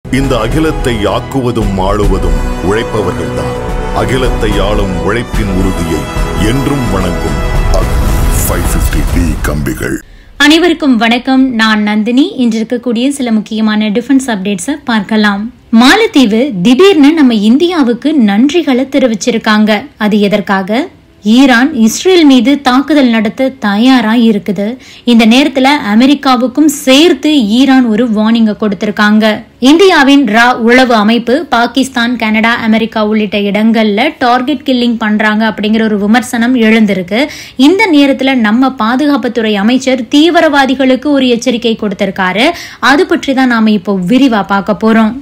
இந்த அகிலத்தை ஆக்குவதும் ஆளுவதும் உழைப்பவர்கள்தான் அகிலத்தை ஆளும் உழைப்பின் உறுதியை என்றும் வணங்கும் ஃபைவ் பிப்டி டி கம்பிகள் அனைவருக்கும் வணக்கம் நான் நந்தினி இன்று இருக்கக்கூடிய சில முக்கியமான டிஃபென்ஸ் அப்டேட்ஸை பார்க்கலாம் மாலத்தீவு திடீர்னு நம்ம இந்தியாவுக்கு நன்றிகளை தெரிவிச்சிருக்காங்க அது எதற்காக ஈரான் இஸ்ரேல் மீது தாக்குதல் நடத்த தயாரா இருக்குது இந்த நேரத்துல அமெரிக்காவுக்கும் சேர்த்து ஈரான் ஒரு வார்னிங்க கொடுத்திருக்காங்க இந்தியாவின் ரா உளவு அமைப்பு பாகிஸ்தான் கனடா அமெரிக்கா உள்ளிட்ட இடங்கள்ல டார்கெட் கில்லிங் பண்றாங்க அப்படிங்கிற ஒரு விமர்சனம் எழுந்திருக்கு இந்த நேரத்துல நம்ம பாதுகாப்புத்துறை அமைச்சர் தீவிரவாதிகளுக்கு ஒரு எச்சரிக்கை கொடுத்திருக்காரு அது பற்றி தான் நாம இப்போ விரிவா பார்க்க போறோம்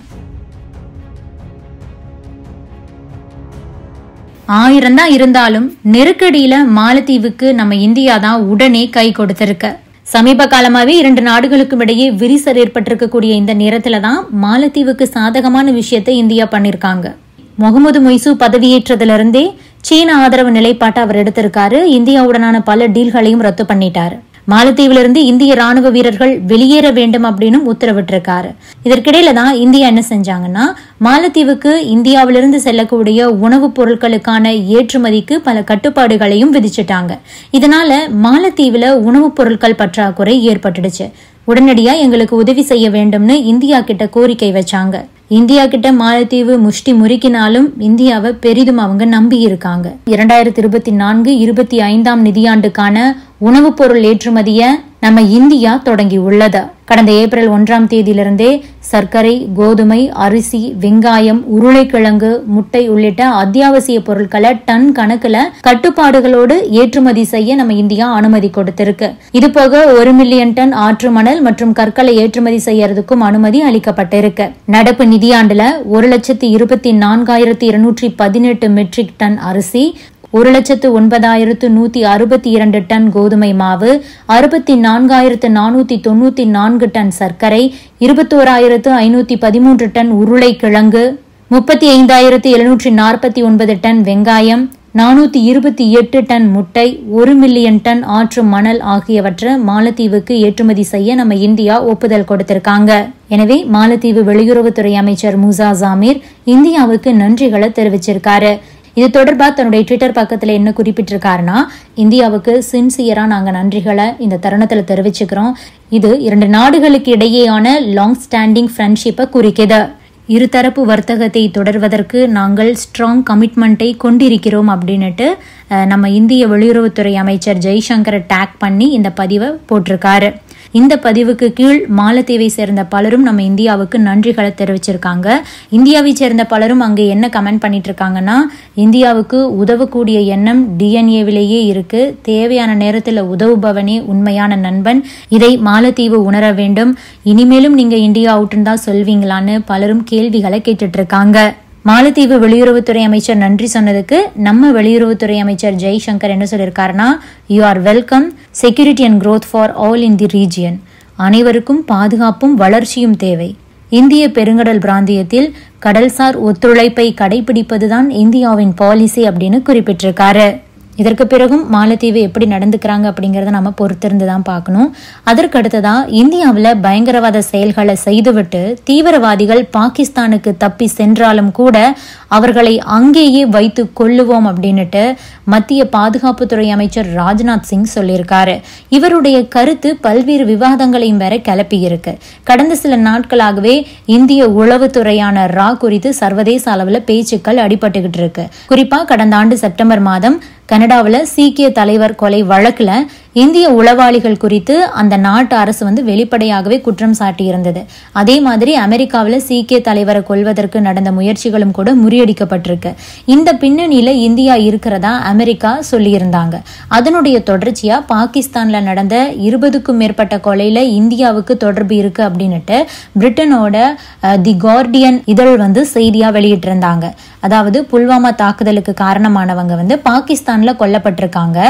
ஆயிரம் தான் இருந்தாலும் நெருக்கடியில மாலத்தீவுக்கு நம்ம இந்தியா தான் உடனே கை கொடுத்திருக்கு சமீப காலமாவே இரண்டு நாடுகளுக்கும் இடையே விரிசல் ஏற்பட்டிருக்கக்கூடிய இந்த நேரத்துல தான் மாலத்தீவுக்கு சாதகமான விஷயத்தை இந்தியா பண்ணிருக்காங்க முகமது மொய்சு பதவியேற்றதிலிருந்தே சீன ஆதரவு நிலைப்பாட்டை அவர் எடுத்திருக்காரு இந்தியாவுடனான பல டீல்களையும் ரத்து பண்ணிட்டாரு மாலத்தீவிலிருந்து இந்திய ராணுவ வீரர்கள் வெளியேற வேண்டும் அப்படின்னு உத்தரவிட்டிருக்காரு இதற்கிடையில தான் இந்தியா என்ன செஞ்சாங்கன்னா மாலத்தீவுக்கு இந்தியாவிலிருந்து செல்லக்கூடிய உணவுப் பொருட்களுக்கான ஏற்றுமதிக்கு பல கட்டுப்பாடுகளையும் விதிச்சிட்டாங்க இதனால மாலத்தீவுல உணவுப் பொருட்கள் பற்றாக்குறை ஏற்பட்டுடுச்சு உடனடியா எங்களுக்கு உதவி செய்ய வேண்டும்னு இந்தியா கிட்ட கோரிக்கை வச்சாங்க இந்தியா கிட்ட மாலத்தீவு முஷ்டி முறுக்கினாலும் இந்தியாவை பெரிதும் அவங்க நம்பி இருக்காங்க இரண்டாயிரத்தி இருபத்தி நான்கு இருபத்தி ஐந்தாம் நிதியாண்டுக்கான உணவுப் பொருள் ஏற்றுமதிய நம்ம இந்தியா தொடங்கி உள்ளது கடந்த ஏப்ரல் ஒன்றாம் தேதியிலிருந்தே சர்க்கரை கோதுமை அரிசி வெங்காயம் உருளைக்கிழங்கு முட்டை உள்ளிட்ட அத்தியாவசிய பொருட்களை டன் கணக்குல கட்டுப்பாடுகளோடு ஏற்றுமதி செய்ய நம்ம இந்தியா அனுமதி கொடுத்திருக்கு இது போக ஒரு மில்லியன் டன் ஆற்று மணல் மற்றும் கற்களை ஏற்றுமதி செய்யறதுக்கும் அனுமதி அளிக்கப்பட்டிருக்கு நடப்பு நிதியாண்டுல ஒரு லட்சத்தி இருபத்தி நான்காயிரத்தி இருநூற்றி பதினெட்டு மெட்ரிக் டன் அரிசி ஒரு லட்சத்து ஒன்பதாயிரத்து நூத்தி அறுபத்தி இரண்டு டன் கோதுமை மாவு அறுபத்தி நான்காயிரத்து நானூத்தி தொண்ணூத்தி நான்கு டன் சர்க்கரை இருபத்தோராயிரத்து ஐநூத்தி பதிமூன்று டன் உருளைக்கிழங்கு முப்பத்தி ஐந்தாயிரத்து எழுநூற்றி நாற்பத்தி ஒன்பது டன் வெங்காயம் நானூத்தி இருபத்தி எட்டு டன் முட்டை ஒரு மில்லியன் டன் ஆற்று மணல் ஆகியவற்றை மாலத்தீவுக்கு ஏற்றுமதி செய்ய நம்ம இந்தியா ஒப்புதல் கொடுத்திருக்காங்க எனவே மாலத்தீவு வெளியுறவுத்துறை அமைச்சர் மூசா ஜாமீர் இந்தியாவுக்கு நன்றிகளை தெரிவிச்சிருக்காரு இது தொடர்பாக தன்னுடைய ட்விட்டர் பக்கத்தில் என்ன குறிப்பிட்டிருக்காருன்னா இந்தியாவுக்கு சின்சியரா நாங்க நன்றிகளை இந்த தருணத்துல தெரிவிச்சுக்கிறோம் இது இரண்டு நாடுகளுக்கு இடையேயான லாங் ஸ்டாண்டிங் ஃப்ரெண்ட்ஷிப்பை குறிக்குது இருதரப்பு வர்த்தகத்தை தொடர்வதற்கு நாங்கள் ஸ்ட்ராங் கமிட்மெண்ட்டை கொண்டிருக்கிறோம் அப்படின்னுட்டு நம்ம இந்திய வெளியுறவுத்துறை அமைச்சர் ஜெய்சங்கரை டேக் பண்ணி இந்த பதிவை போட்டிருக்காரு இந்த பதிவுக்கு கீழ் மாலத்தீவை சேர்ந்த பலரும் நம்ம இந்தியாவுக்கு நன்றிகளை தெரிவிச்சிருக்காங்க இந்தியாவை சேர்ந்த பலரும் அங்கே என்ன கமெண்ட் பண்ணிட்டு இருக்காங்கன்னா இந்தியாவுக்கு உதவக்கூடிய எண்ணம் டிஎன்ஏவிலேயே இருக்கு தேவையான நேரத்தில் உதவுபவனே உண்மையான நண்பன் இதை மாலத்தீவு உணர வேண்டும் இனிமேலும் நீங்க இந்தியா அவுட்டுன்னு தான் சொல்வீங்களான்னு பலரும் கேள்விகளை கேட்டுட்டு இருக்காங்க மாலத்தீவு வெளியுறவுத்துறை அமைச்சர் நன்றி சொன்னதுக்கு நம்ம வெளியுறவுத்துறை அமைச்சர் ஜெய்சங்கர் என்ன சொல்லியிருக்காருன்னா you are welcome security and growth for all in the region அனைவருக்கும் பாதுகாப்பும் வளர்ச்சியும் தேவை இந்திய பெருங்கடல் பிராந்தியத்தில் கடல்சார் ஒத்துழைப்பை கடைபிடிப்பதுதான் இந்தியாவின் பாலிசி அப்படின்னு குறிப்பிட்டிருக்காரு இதற்கு பிறகும் மாலத்தீவு எப்படி நடந்துக்கிறாங்க அப்படிங்கறத நம்ம பொறுத்திருந்து தான் பார்க்கணும் அதற்கு அடுத்ததா இந்தியாவில் பயங்கரவாத செயல்களை செய்துவிட்டு தீவிரவாதிகள் பாகிஸ்தானுக்கு தப்பி சென்றாலும் கூட அவர்களை அங்கேயே வைத்து கொள்ளுவோம் அப்படின்னுட்டு மத்திய பாதுகாப்புத்துறை அமைச்சர் ராஜ்நாத் சிங் சொல்லியிருக்காரு இவருடைய கருத்து பல்வேறு விவாதங்களையும் வேற கிளப்பி இருக்கு கடந்த சில நாட்களாகவே இந்திய உளவுத்துறையான ரா குறித்து சர்வதேச அளவில் பேச்சுக்கள் அடிபட்டுக்கிட்டு இருக்கு குறிப்பா கடந்த ஆண்டு செப்டம்பர் மாதம் கனடாவில் சீக்கிய தலைவர் கொலை வழக்குல இந்திய உளவாளிகள் குறித்து அந்த நாட்டு அரசு வந்து வெளிப்படையாகவே குற்றம் சாட்டியிருந்தது அதே மாதிரி அமெரிக்காவில் சீக்கிய தலைவரை கொல்வதற்கு நடந்த முயற்சிகளும் கூட முறியடிக்கப்பட்டிருக்கு இந்த பின்னணியில இந்தியா இருக்கிறதா அமெரிக்கா சொல்லியிருந்தாங்க அதனுடைய தொடர்ச்சியா பாகிஸ்தான்ல நடந்த இருபதுக்கும் மேற்பட்ட கொலையில இந்தியாவுக்கு தொடர்பு இருக்கு அப்படின்னுட்டு பிரிட்டனோட தி கார்டியன் இதழ் வந்து செய்தியா வெளியிட்டிருந்தாங்க அதாவது புல்வாமா தாக்குதலுக்கு காரணமானவங்க வந்து பாகிஸ்தான்ல கொல்லப்பட்டிருக்காங்க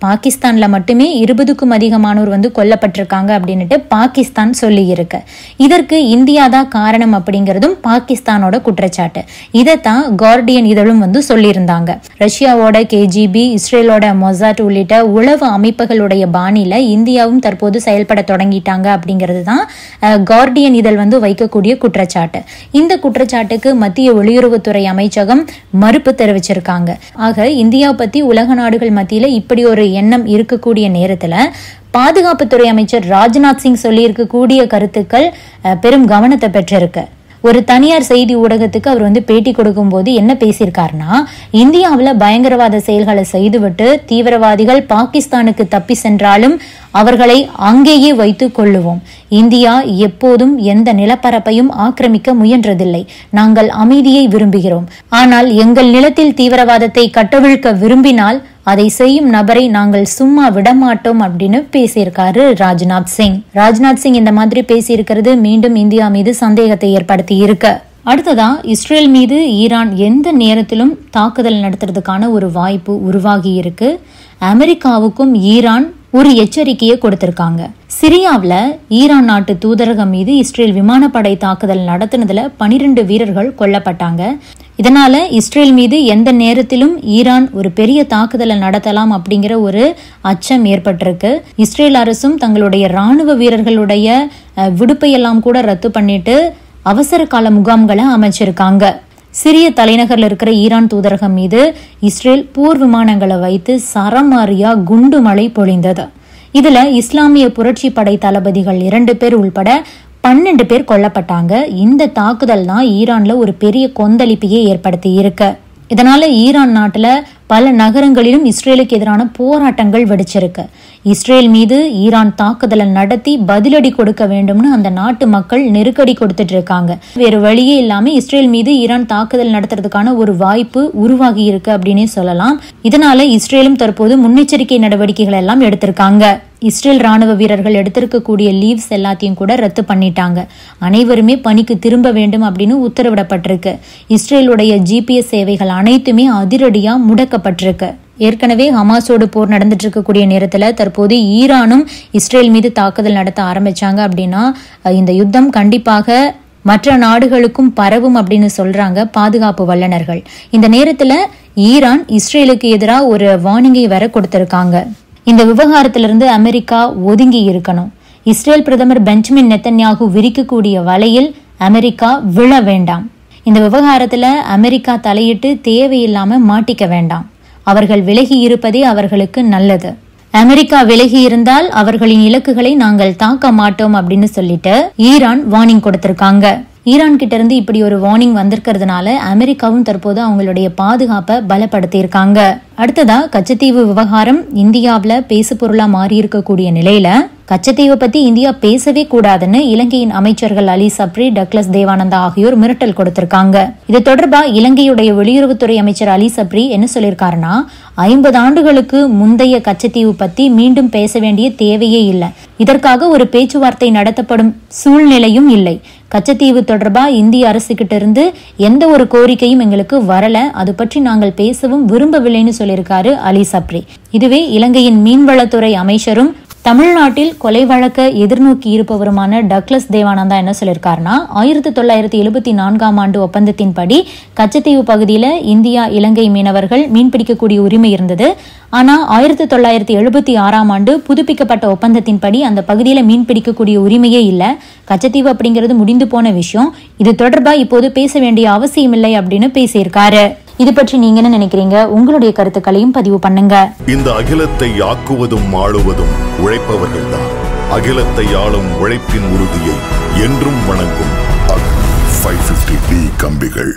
பாகிஸ்தான்ல மட்டுமே இருபதுக்கும் அதிகமானோர் வந்து கொல்லப்பட்டிருக்காங்க அப்படின்னுட்டு பாகிஸ்தான் சொல்லி இருக்கு இதற்கு இந்தியா தான் காரணம் அப்படிங்கிறதும் பாகிஸ்தானோட குற்றச்சாட்டு இதைத்தான் கார்டியன் இதழும் வந்து சொல்லியிருந்தாங்க ரஷ்யாவோட கேஜிபி இஸ்ரேலோட மொசாட் உள்ளிட்ட உளவு அமைப்புகளுடைய பாணியில இந்தியாவும் தற்போது செயல்பட தொடங்கிட்டாங்க அப்படிங்கிறது தான் கார்டியன் இதழ் வந்து வைக்கக்கூடிய குற்றச்சாட்டு இந்த குற்றச்சாட்டுக்கு மத்திய வெளியுறவுத்துறை அமைச்சகம் மறுப்பு தெரிவிச்சிருக்காங்க ஆக இந்தியா பத்தி உலக நாடுகள் மத்தியில இப்படி ஒரு எண்ணம் இருக்கக்கூடிய நேரத்துல பாதுகாப்புத்துறை அமைச்சர் ராஜ்நாத் சிங் சொல்லி இருக்கக்கூடிய கருத்துக்கள் அஹ், பெரும் கவனத்தை பெற்றிருக்கு ஒரு தனியார் செய்தி ஊடகத்துக்கு அவர் வந்து பேட்டி கொடுக்கும்போது என்ன பேசியிருக்காருன்னா இந்தியாவில் பயங்கரவாத செயல்களை செய்துவிட்டு தீவிரவாதிகள் பாகிஸ்தானுக்கு தப்பி சென்றாலும் அவர்களை அங்கேயே வைத்து கொள்ளுவோம் இந்தியா எப்போதும் எந்த நிலப்பரப்பையும் ஆக்கிரமிக்க முயன்றதில்லை நாங்கள் அமைதியை விரும்புகிறோம் ஆனால் எங்கள் நிலத்தில் தீவிரவாதத்தை கட்டவிழ்க்க விரும்பினால் அதை செய்யும் நபரை நாங்கள் சும்மா விடமாட்டோம் அப்படின்னு பேசியிருக்காரு ராஜ்நாத் சிங் ராஜ்நாத் சிங் இந்த மாதிரி பேசியிருக்கிறது மீண்டும் இந்தியா மீது சந்தேகத்தை ஏற்படுத்தி இருக்கு அடுத்ததா இஸ்ரேல் மீது ஈரான் எந்த நேரத்திலும் தாக்குதல் நடத்துறதுக்கான ஒரு வாய்ப்பு உருவாகி இருக்கு அமெரிக்காவுக்கும் ஈரான் ஒரு எச்சரிக்கையை கொடுத்திருக்காங்க சிரியாவில் ஈரான் நாட்டு தூதரகம் மீது இஸ்ரேல் விமானப்படை தாக்குதல் நடத்தினதுல பனிரெண்டு வீரர்கள் கொல்லப்பட்டாங்க இதனால இஸ்ரேல் மீது எந்த நேரத்திலும் ஈரான் ஒரு பெரிய தாக்குதலை நடத்தலாம் அப்படிங்கிற ஒரு அச்சம் ஏற்பட்டிருக்கு இஸ்ரேல் அரசும் தங்களுடைய ராணுவ வீரர்களுடைய அஹ், விடுப்பையெல்லாம் கூட ரத்து பண்ணிட்டு அவசர கால முகாம்களை அமைச்சிருக்காங்க சிரிய தலைநகர்ல இருக்கிற ஈரான் தூதரகம் மீது இஸ்ரேல் போர் விமானங்களை வைத்து சரமாரியா குண்டு மழை பொழிந்தது இதுல இஸ்லாமிய புரட்சி படை தளபதிகள் இரண்டு பேர் உள்பட பன்னெண்டு பேர் கொல்லப்பட்டாங்க இந்த தாக்குதல் தான் ஈரான்ல ஒரு பெரிய கொந்தளிப்பையே ஏற்படுத்தி இருக்கு இதனால ஈரான் நாட்டுல பல நகரங்களிலும் இஸ்ரேலுக்கு எதிரான போராட்டங்கள் வெடிச்சிருக்கு இஸ்ரேல் மீது ஈரான் தாக்குதலை நடத்தி பதிலடி கொடுக்க வேண்டும்னு அந்த நாட்டு மக்கள் நெருக்கடி கொடுத்துட்டு இருக்காங்க வேறு வழியே இல்லாம இஸ்ரேல் மீது ஈரான் தாக்குதல் நடத்துறதுக்கான ஒரு வாய்ப்பு உருவாகி இருக்கு அப்படின்னே சொல்லலாம் இதனால இஸ்ரேலும் தற்போது முன்னெச்சரிக்கை நடவடிக்கைகள் எல்லாம் எடுத்திருக்காங்க இஸ்ரேல் ராணுவ வீரர்கள் எடுத்திருக்கக்கூடிய லீவ்ஸ் எல்லாத்தையும் கூட ரத்து பண்ணிட்டாங்க அனைவருமே பணிக்கு திரும்ப வேண்டும் அப்படின்னு உத்தரவிடப்பட்டிருக்கு இஸ்ரேலுடைய ஜிபிஎஸ் சேவைகள் அனைத்துமே அதிரடியா முடக்கப்பட்டிருக்கு ஏற்கனவே ஹமாஸோடு போர் நடந்துட்டு இருக்கக்கூடிய நேரத்துல தற்போது ஈரானும் இஸ்ரேல் மீது தாக்குதல் நடத்த ஆரம்பிச்சாங்க அப்படின்னா அஹ், இந்த யுத்தம் கண்டிப்பாக மற்ற நாடுகளுக்கும் பரவும் அப்படின்னு சொல்றாங்க பாதுகாப்பு வல்லுநர்கள் இந்த நேரத்துல ஈரான் இஸ்ரேலுக்கு எதிராக ஒரு வார்னிங்கை வர கொடுத்திருக்காங்க இந்த விவகாரத்திலிருந்து அமெரிக்கா ஒதுங்கி இருக்கணும் இஸ்ரேல் பிரதமர் பெஞ்சமின் நெத்தன்யாகு விரிக்கக்கூடிய வலையில் அமெரிக்கா விழ வேண்டாம் இந்த விவகாரத்துல அமெரிக்கா தலையிட்டு தேவையில்லாம மாட்டிக்க வேண்டாம் அவர்கள் விலகி இருப்பதே அவர்களுக்கு நல்லது அமெரிக்கா விலகி இருந்தால் அவர்களின் இலக்குகளை நாங்கள் தாக்க மாட்டோம் அப்படின்னு சொல்லிட்டு ஈரான் வார்னிங் கொடுத்திருக்காங்க ஈரான் கிட்ட இருந்து இப்படி ஒரு வார்னிங் வந்திருக்கிறதுனால அமெரிக்காவும் தற்போது அவங்களுடைய பாதுகாப்பை பலப்படுத்தி இருக்காங்க அடுத்ததா கச்சத்தீவு விவகாரம் இந்தியாவுல பேசு பொருளா மாறி இருக்கக்கூடிய நிலையில கச்சத்தீவை பத்தி இந்தியா பேசவே கூடாதுன்னு இலங்கையின் அமைச்சர்கள் அலி சப்ரி டக்ளஸ் தேவானந்தா ஆகியோர் மிரட்டல் கொடுத்திருக்காங்க இது தொடர்பா இலங்கையுடைய வெளியுறவுத்துறை அமைச்சர் அலி சப்ரி என்ன சொல்லியிருக்காருன்னா ஐம்பது ஆண்டுகளுக்கு முந்தைய கச்சத்தீவு பத்தி மீண்டும் பேச வேண்டிய தேவையே இல்லை இதற்காக ஒரு பேச்சுவார்த்தை நடத்தப்படும் சூழ்நிலையும் இல்லை கச்சத்தீவு தொடர்பா இந்திய அரசு கிட்ட இருந்து எந்த ஒரு கோரிக்கையும் எங்களுக்கு வரல அது பற்றி நாங்கள் பேசவும் விரும்பவில்லைன்னு சொல்லியிருக்காரு அலி சப்ரி இதுவே இலங்கையின் மீன்வளத்துறை அமைச்சரும் தமிழ்நாட்டில் கொலை வழக்க எதிர்நோக்கி இருப்பவருமான டக்ளஸ் தேவானந்தா என்ன சொல்லியிருக்காருன்னா ஆயிரத்தி தொள்ளாயிரத்தி எழுபத்தி நான்காம் ஆண்டு ஒப்பந்தத்தின்படி கச்சத்தீவு பகுதியில இந்தியா இலங்கை மீனவர்கள் மீன்பிடிக்கக்கூடிய உரிமை இருந்தது ஆனா ஆயிரத்தி தொள்ளாயிரத்தி எழுபத்தி ஆறாம் ஆண்டு புதுப்பிக்கப்பட்ட ஒப்பந்தத்தின்படி அந்த பகுதியில மீன் பிடிக்கக்கூடிய உரிமையே இல்ல கச்சத்தீவு அப்படிங்கிறது முடிந்து போன விஷயம் இது தொடர்பா இப்போது பேச வேண்டிய அவசியம் இல்லை அப்படின்னு பேசியிருக்காரு இது பற்றி நீங்க என்ன நினைக்கிறீங்க உங்களுடைய கருத்துக்களையும் பதிவு பண்ணுங்க இந்த அகிலத்தை ஆக்குவதும் ஆளுவதும் உழைப்பவர்கள்தான் அகிலத்தை ஆளும் உழைப்பின் உறுதியை என்றும் வணங்கும் ஃபைவ் பிப்டி கம்பிகள்